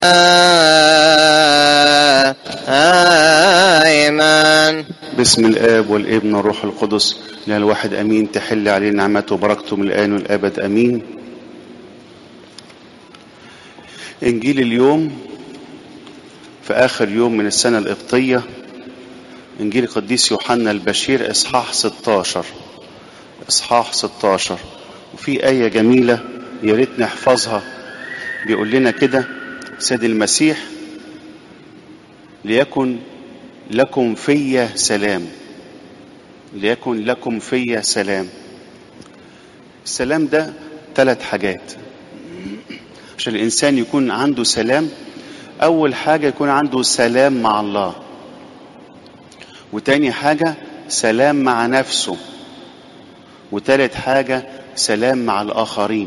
آمين باسم الآب والابن والروح القدس لا الواحد أمين تحل علينا نعمته وبركته من الآن والأبد أمين إنجيل اليوم في آخر يوم من السنة القبطية إنجيل القديس يوحنا البشير إصحاح 16 إصحاح 16 وفي آية جميلة يا ريت نحفظها بيقول لنا كده سيد المسيح ليكن لكم في سلام ليكن لكم في سلام السلام ده ثلاث حاجات عشان الإنسان يكون عنده سلام أول حاجة يكون عنده سلام مع الله وتاني حاجة سلام مع نفسه وتالت حاجة سلام مع الآخرين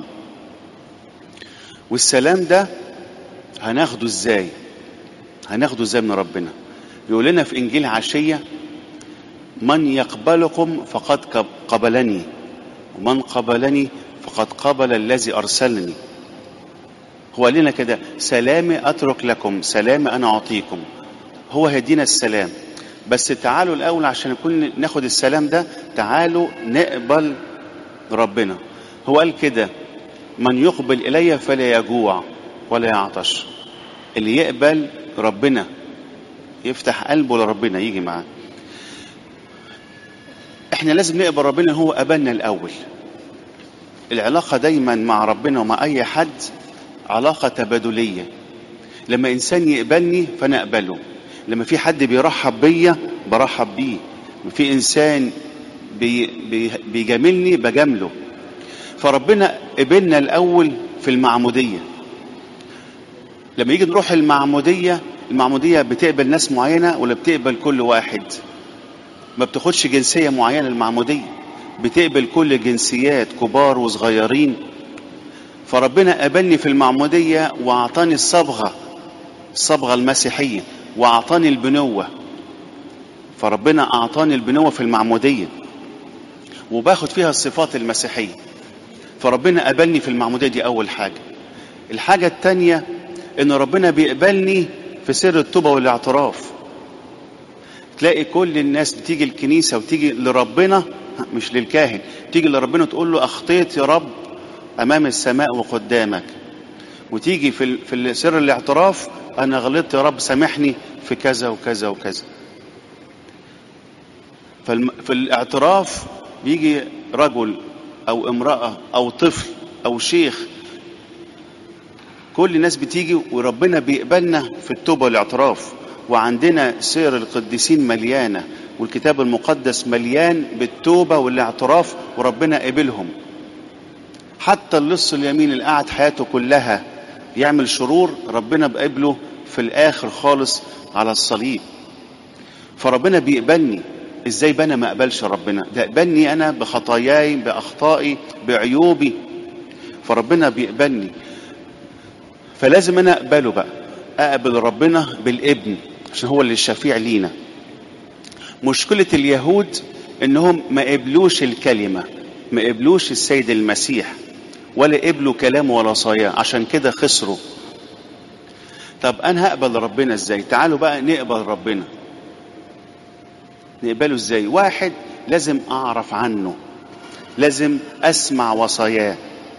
والسلام ده هناخده ازاي هناخده ازاي من ربنا يقول لنا في انجيل عشيه من يقبلكم فقد قبلني ومن قبلني فقد قبل الذي ارسلني هو قال لنا كده سلامي اترك لكم سلامي انا اعطيكم هو هيدينا السلام بس تعالوا الاول عشان نكون ناخد السلام ده تعالوا نقبل ربنا هو قال كده من يقبل الي فلا يجوع ولا يعطش اللي يقبل ربنا يفتح قلبه لربنا يجي معاه احنا لازم نقبل ربنا هو قبلنا الاول العلاقة دايما مع ربنا ومع اي حد علاقة تبادلية لما انسان يقبلني فانا اقبله لما في حد بيرحب بيا برحب بيه في انسان بي بي بيجاملني بجامله فربنا قبلنا الاول في المعموديه لما يجي نروح المعمودية المعمودية بتقبل ناس معينة ولا بتقبل كل واحد ما بتاخدش جنسية معينة المعمودية بتقبل كل الجنسيات كبار وصغيرين فربنا قبلني في المعمودية وأعطاني الصبغة الصبغة المسيحية وأعطاني البنوة فربنا أعطاني البنوة في المعمودية وباخد فيها الصفات المسيحية فربنا قبلني في المعمودية دي أول حاجة الحاجة التانية ان ربنا بيقبلني في سر التوبه والاعتراف تلاقي كل الناس بتيجي الكنيسه وتيجي لربنا مش للكاهن تيجي لربنا تقول له اخطيت يا رب امام السماء وقدامك وتيجي في في سر الاعتراف انا غلطت يا رب سامحني في كذا وكذا وكذا في الاعتراف بيجي رجل او امراه او طفل او شيخ كل الناس بتيجي وربنا بيقبلنا في التوبة والاعتراف وعندنا سير القديسين مليانة والكتاب المقدس مليان بالتوبة والاعتراف وربنا قبلهم حتى اللص اليمين اللي قعد حياته كلها يعمل شرور ربنا بقبله في الآخر خالص على الصليب فربنا بيقبلني ازاي بنا ما اقبلش ربنا ده قبلني انا بخطاياي باخطائي بعيوبي فربنا بيقبلني فلازم انا اقبله بقى اقبل ربنا بالابن عشان هو اللي الشفيع لينا مشكلة اليهود انهم ما قبلوش الكلمة ما قبلوش السيد المسيح ولا قبلوا كلامه ولا صاياه عشان كده خسروا طب انا هقبل ربنا ازاي تعالوا بقى نقبل ربنا نقبله ازاي واحد لازم اعرف عنه لازم اسمع وصاياه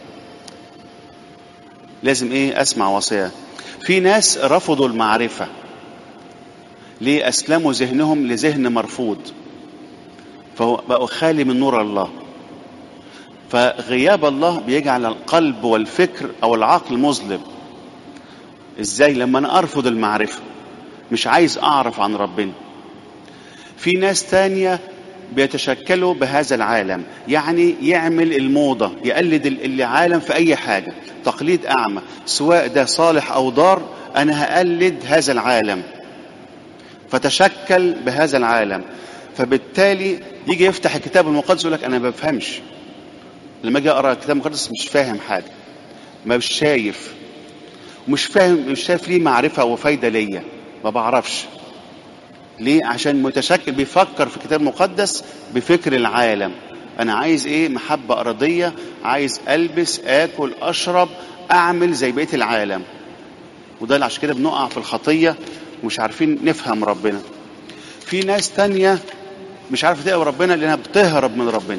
لازم ايه اسمع وصاياه في ناس رفضوا المعرفة ليه اسلموا ذهنهم لذهن مرفوض فبقوا خالي من نور الله فغياب الله بيجعل القلب والفكر او العقل مظلم ازاي لما انا ارفض المعرفة مش عايز اعرف عن ربنا في ناس تانية بيتشكلوا بهذا العالم يعني يعمل الموضة يقلد العالم في أي حاجة تقليد أعمى سواء ده صالح أو ضار أنا هقلد هذا العالم فتشكل بهذا العالم فبالتالي يجي يفتح الكتاب المقدس يقول لك أنا ما بفهمش لما أجي أقرأ الكتاب المقدس مش فاهم حاجة ما مش شايف مش فاهم مش شايف ليه معرفة وفايدة ليا ما بعرفش ليه عشان متشكل بيفكر في الكتاب المقدس بفكر العالم انا عايز ايه محبة ارضية عايز البس اكل اشرب اعمل زي بقية العالم وده اللي عشان كده بنقع في الخطيه ومش عارفين نفهم ربنا في ناس تانية مش عارفه تقرب ربنا لانها بتهرب من ربنا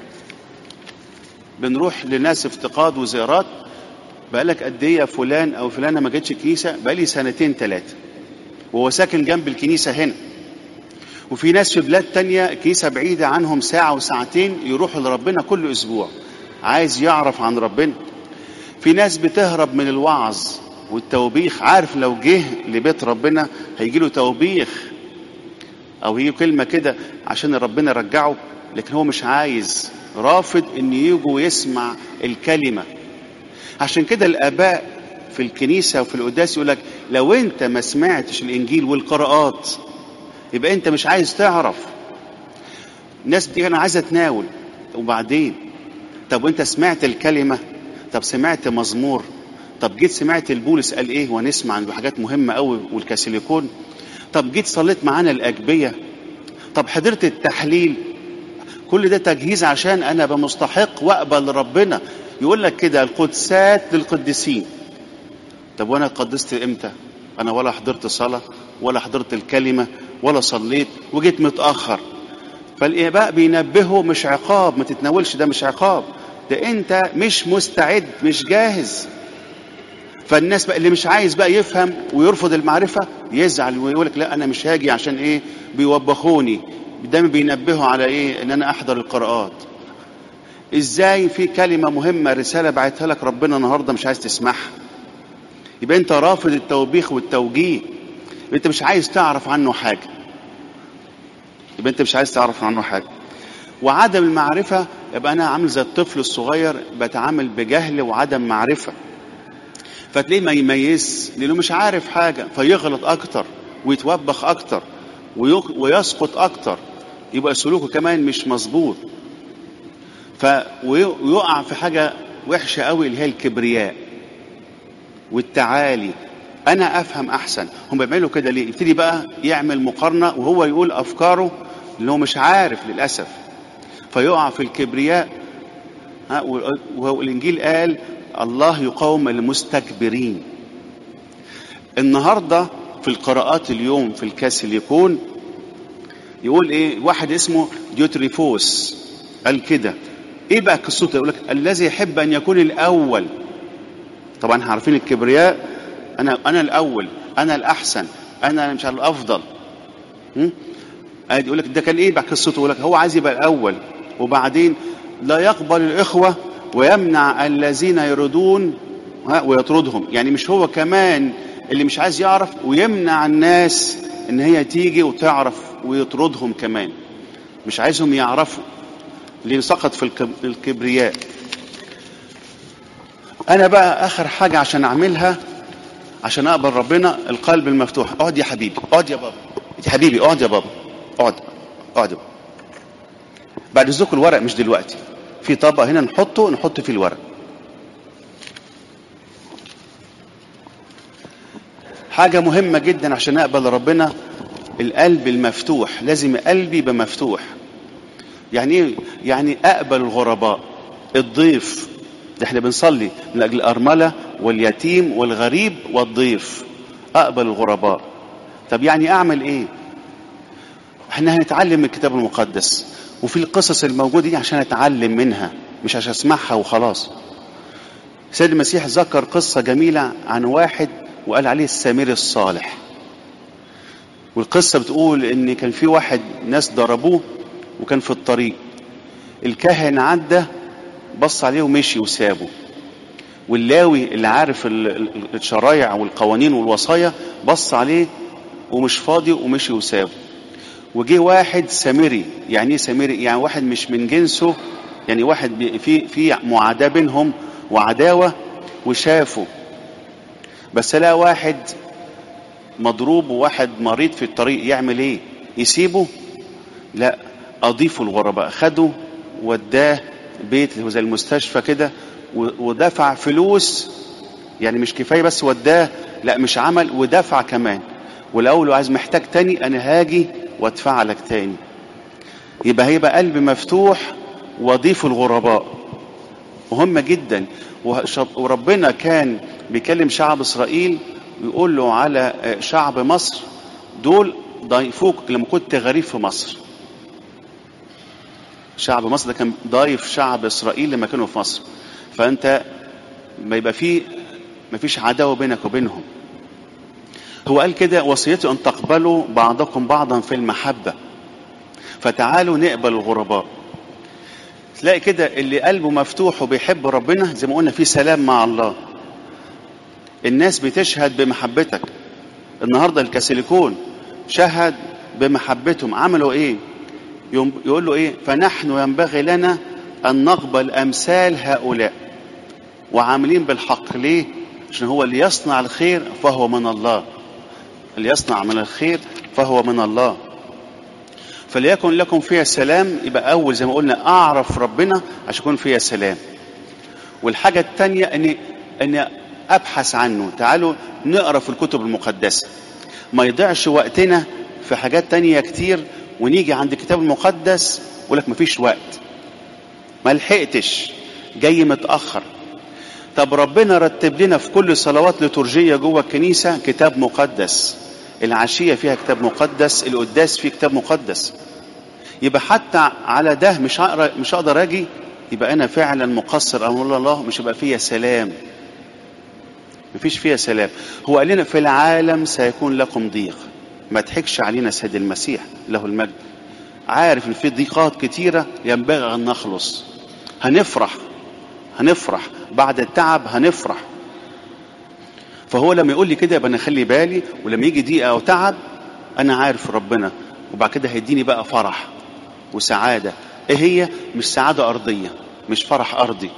بنروح لناس افتقاد وزيارات بقالك قد ايه يا فلان او فلانه ما جتش الكنيسه بقالي سنتين ثلاثه وهو ساكن جنب الكنيسه هنا وفي ناس في بلاد تانية الكنيسه بعيده عنهم ساعه وساعتين يروحوا لربنا كل اسبوع عايز يعرف عن ربنا في ناس بتهرب من الوعظ والتوبيخ عارف لو جه لبيت ربنا هيجي له توبيخ او هي كلمه كده عشان ربنا يرجعه لكن هو مش عايز رافض ان يجي ويسمع الكلمه عشان كده الاباء في الكنيسه وفي القداس يقول لك لو انت ما سمعتش الانجيل والقراءات يبقى انت مش عايز تعرف ناس بتيجي انا عايز اتناول وبعدين طب وانت سمعت الكلمه طب سمعت مزمور طب جيت سمعت البولس قال ايه ونسمع عن حاجات مهمه قوي والكاثوليكون طب جيت صليت معانا الاجبيه طب حضرت التحليل كل ده تجهيز عشان انا بمستحق واقبل ربنا يقول لك كده القدسات للقديسين طب وانا قدست امتى انا ولا حضرت صلاه ولا حضرت الكلمه ولا صليت وجيت متاخر فالاباء بينبهوا مش عقاب ما تتناولش ده مش عقاب ده انت مش مستعد مش جاهز فالناس بقى اللي مش عايز بقى يفهم ويرفض المعرفة يزعل ويقول لك لا أنا مش هاجي عشان إيه بيوبخوني دايما بينبهوا على إيه إن أنا أحضر القراءات إزاي في كلمة مهمة رسالة بعتها لك ربنا النهاردة مش عايز تسمعها يبقى أنت رافض التوبيخ والتوجيه يبقى أنت مش عايز تعرف عنه حاجة يبقى أنت مش عايز تعرف عنه حاجة وعدم المعرفة يبقى أنا عامل زي الطفل الصغير بتعامل بجهل وعدم معرفة فتلاقيه ما يميز لانه مش عارف حاجه فيغلط اكتر ويتوبخ اكتر ويسقط اكتر يبقى سلوكه كمان مش مظبوط فيقع في حاجه وحشه قوي اللي هي الكبرياء والتعالي انا افهم احسن هم بيعملوا كده ليه يبتدي بقى يعمل مقارنه وهو يقول افكاره اللي هو مش عارف للاسف فيقع في الكبرياء ها والانجيل قال الله يقاوم المستكبرين النهارده في القراءات اليوم في الكاثوليكون يقول ايه واحد اسمه ديوتريفوس قال كده ايه بقى قصته يقول لك الذي يحب ان يكون الاول طبعا احنا عارفين الكبرياء انا انا الاول انا الاحسن انا مش عارف الافضل يقول لك ده كان ايه بقى قصته يقول لك هو عايز يبقى الاول وبعدين لا يقبل الاخوه ويمنع الذين يردون ويطردهم يعني مش هو كمان اللي مش عايز يعرف ويمنع الناس ان هي تيجي وتعرف ويطردهم كمان مش عايزهم يعرفوا لان سقط في الكبرياء انا بقى اخر حاجه عشان اعملها عشان اقبل ربنا القلب المفتوح اقعد يا حبيبي اقعد يا بابا يا حبيبي اقعد يا بابا اقعد اقعد بعد اذنكم الورق مش دلوقتي في طبق هنا نحطه نحط فيه الورق حاجة مهمة جدا عشان أقبل ربنا القلب المفتوح لازم قلبي يبقى مفتوح يعني ايه يعني أقبل الغرباء الضيف ده احنا بنصلي من أجل الأرملة واليتيم والغريب والضيف أقبل الغرباء طب يعني أعمل إيه احنا هنتعلم من الكتاب المقدس وفي القصص الموجودة دي عشان أتعلم منها مش عشان أسمعها وخلاص سيد المسيح ذكر قصة جميلة عن واحد وقال عليه السامري الصالح والقصة بتقول إن كان في واحد ناس ضربوه وكان في الطريق الكاهن عدى بص عليه ومشي وسابه واللاوي اللي عارف الشرايع والقوانين والوصايا بص عليه ومش فاضي ومشي وسابه وجه واحد سامري يعني ايه سامري يعني واحد مش من جنسه يعني واحد في في معاداه بينهم وعداوه وشافه بس لا واحد مضروب وواحد مريض في الطريق يعمل ايه يسيبه لا اضيفه الغرباء خده وداه بيت اللي هو زي المستشفى كده ودفع فلوس يعني مش كفايه بس وداه لا مش عمل ودفع كمان ولو لو عايز محتاج تاني انا هاجي وادفع لك تاني يبقى هيبقى قلب مفتوح وضيف الغرباء مهمة جدا وربنا كان بيكلم شعب اسرائيل ويقول له على شعب مصر دول ضيفوك لما كنت غريب في مصر شعب مصر ده كان ضايف شعب اسرائيل لما كانوا في مصر فانت ما يبقى فيه ما فيش عداوه بينك وبينهم هو قال كده وصيتي ان تقبلوا بعضكم بعضا في المحبه فتعالوا نقبل الغرباء تلاقي كده اللي قلبه مفتوح وبيحب ربنا زي ما قلنا في سلام مع الله الناس بتشهد بمحبتك النهارده الكاثوليكون شهد بمحبتهم عملوا ايه يقول له ايه فنحن ينبغي لنا ان نقبل امثال هؤلاء وعاملين بالحق ليه عشان هو اللي يصنع الخير فهو من الله اللي يصنع من الخير فهو من الله فليكن لكم فيها سلام يبقى اول زي ما قلنا اعرف ربنا عشان يكون فيها سلام والحاجه الثانيه ان ان ابحث عنه تعالوا نقرا في الكتب المقدسه ما يضيعش وقتنا في حاجات تانية كتير ونيجي عند الكتاب المقدس يقول لك مفيش وقت ما لحقتش جاي متاخر طب ربنا رتب لنا في كل صلوات لترجيه جوه الكنيسه كتاب مقدس العشيه فيها كتاب مقدس القداس فيه كتاب مقدس يبقى حتى على ده مش هقرا مش هقدر اجي يبقى انا فعلا مقصر امر الله مش هيبقى فيها سلام مفيش فيها سلام هو قال لنا في العالم سيكون لكم ضيق ما تحكش علينا سيد المسيح له المجد عارف ان في ضيقات كتيرة ينبغي ان نخلص هنفرح هنفرح بعد التعب هنفرح فهو لما يقول لي كده يبقى انا اخلي بالي ولما يجي ضيقه او تعب انا عارف ربنا وبعد كده هيديني بقى فرح وسعاده ايه هي مش سعاده ارضيه مش فرح ارضي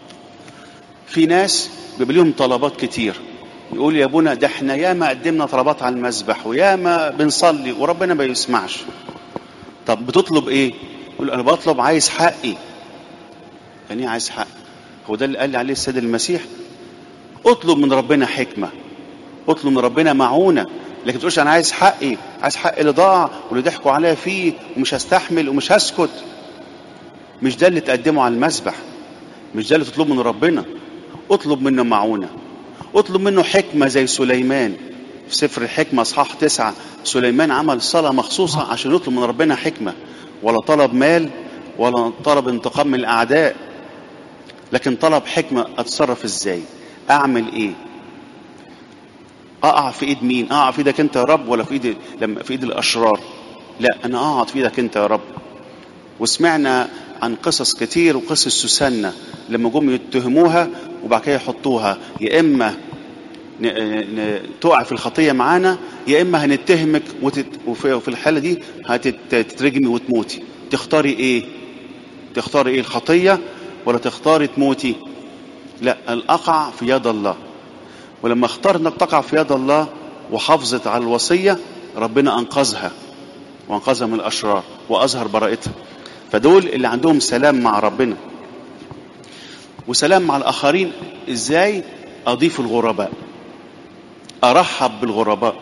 في ناس بيبقى لهم طلبات كتير يقول يا ابونا ده احنا ياما قدمنا طلبات على المسبح وياما بنصلي وربنا ما يسمعش طب بتطلب ايه يقول انا بطلب عايز حقي يعني ايه عايز حق هو ده اللي قال لي عليه السيد المسيح اطلب من ربنا حكمه اطلب من ربنا معونه لكن تقولش انا عايز حقي عايز حق اللي ضاع واللي ضحكوا عليا فيه ومش هستحمل ومش هسكت مش ده اللي تقدمه على المسبح مش ده اللي تطلبه من ربنا اطلب منه معونه اطلب منه حكمه زي سليمان في سفر الحكمه اصحاح تسعه سليمان عمل صلاه مخصوصه عشان يطلب من ربنا حكمه ولا طلب مال ولا طلب انتقام من الاعداء لكن طلب حكمه اتصرف ازاي اعمل ايه اقع في ايد مين اقع في ايدك انت يا رب ولا في ايد لما في ايد الاشرار لا انا اقعد في ايدك انت يا رب وسمعنا عن قصص كتير وقصص سوسنة لما جم يتهموها وبعد كده يحطوها يا اما ن... ن... تقع في الخطيه معانا يا اما هنتهمك وتت... وفي الحاله دي هتترجمي وتموتي تختاري ايه تختاري ايه الخطيه ولا تختاري تموتي لا الاقع في يد الله ولما اختار انك تقع في يد الله وحافظت على الوصيه ربنا انقذها وانقذها من الاشرار واظهر براءتها فدول اللي عندهم سلام مع ربنا وسلام مع الاخرين ازاي اضيف الغرباء ارحب بالغرباء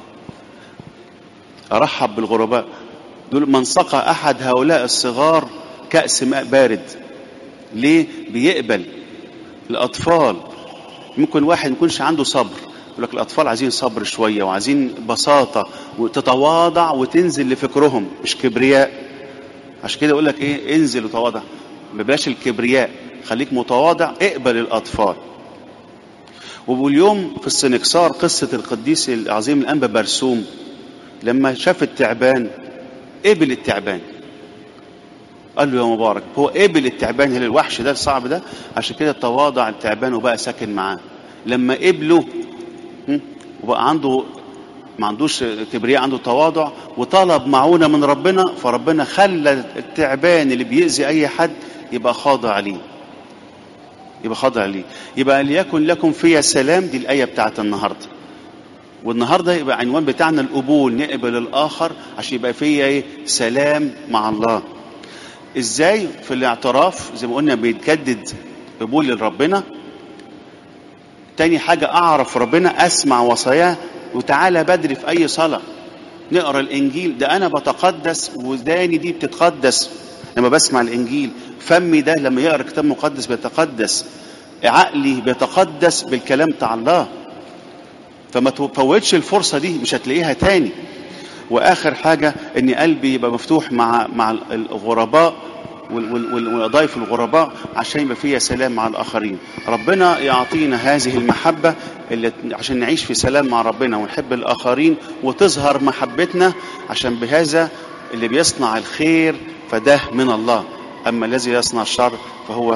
ارحب بالغرباء دول من سقى احد هؤلاء الصغار كاس ماء بارد ليه بيقبل الاطفال ممكن واحد ما يكونش عنده صبر يقول لك الاطفال عايزين صبر شويه وعايزين بساطه وتتواضع وتنزل لفكرهم مش كبرياء عشان كده يقول لك ايه انزل وتواضع ما بلاش الكبرياء خليك متواضع اقبل الاطفال واليوم في السنكسار قصة القديس العظيم الأنبا برسوم لما شاف التعبان قبل التعبان قال له يا مبارك هو قبل التعبان هل الوحش ده الصعب ده عشان كده تواضع التعبان وبقى ساكن معاه لما قبله وبقى عنده ما عندوش كبرياء عنده تواضع وطلب معونة من ربنا فربنا خلى التعبان اللي بيأذي أي حد يبقى خاضع ليه يبقى خاضع ليه يبقى ليكن لكم في سلام دي الآية بتاعت النهاردة والنهارده يبقى عنوان بتاعنا القبول نقبل الآخر عشان يبقى فيا ايه سلام مع الله ازاي في الاعتراف زي ما قلنا بيتجدد قبول لربنا تاني حاجة أعرف ربنا أسمع وصاياه وتعالى بدري في أي صلاة نقرا الإنجيل ده أنا بتقدس وداني دي بتتقدس لما بسمع الإنجيل فمي ده لما يقرا كتاب مقدس بيتقدس عقلي بيتقدس بالكلام بتاع الله فما تفوتش الفرصة دي مش هتلاقيها تاني واخر حاجة ان قلبي يبقى مفتوح مع مع الغرباء وال- وال- وال- وضيف الغرباء عشان يبقى فيها سلام مع الاخرين ربنا يعطينا هذه المحبة اللي عشان نعيش في سلام مع ربنا ونحب الاخرين وتظهر محبتنا عشان بهذا اللي بيصنع الخير فده من الله اما الذي يصنع الشر فهو